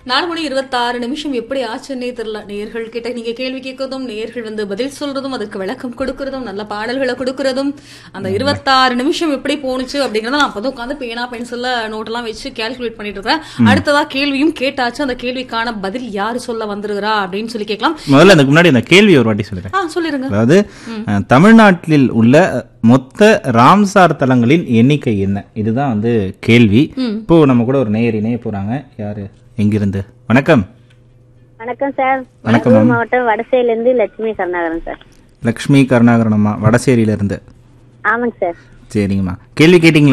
நாலு மணி இருபத்தாறு நிமிஷம் எப்படி ஆச்சுன்னே தெரியல நேர்கள் கிட்ட நீங்க கேள்வி கேட்கறதும் நேர்கள் வந்து பதில் சொல்றதும் அதுக்கு விளக்கம் கொடுக்கறதும் நல்ல பாடல்களை கொடுக்கறதும் அந்த இருபத்தாறு நிமிஷம் எப்படி போணுச்சு அப்படிங்கறத நான் அப்பதான் உட்காந்து பேனா பென்சில்ல நோட் எல்லாம் வச்சு கால்குலேட் பண்ணிட்டு இருக்கேன் அடுத்ததா கேள்வியும் கேட்டாச்சு அந்த கேள்விக்கான பதில் யாரு சொல்ல வந்திருக்கிறா அப்படின்னு சொல்லி கேட்கலாம் முதல்ல அதுக்கு முன்னாடி அந்த கேள்வி ஒரு வாட்டி சொல்லிடுறேன் ஆ சொல்லிருங்க அதாவது அஹ், தமிழ்நாட்டில் உள்ள மொத்த ராம்சார் தலங்களின் எண்ணிக்கை என்ன இதுதான் வந்து கேள்வி இப்போ நம்ம கூட ஒரு நேயர் இணைய போறாங்க யாரு எங்கிருந்து வணக்கம் வணக்கம் சார் வணக்கம் மதுரை மாவட்டம் வடசையில இருந்து லட்சுமி கருணாகரன் சார் லக்ஷ்மி கருணாகரன் அம்மா வடசேரியில இருந்து ஆமாங்க சார் சரிங்கம்மா கேள்வி கேட்டீங்களா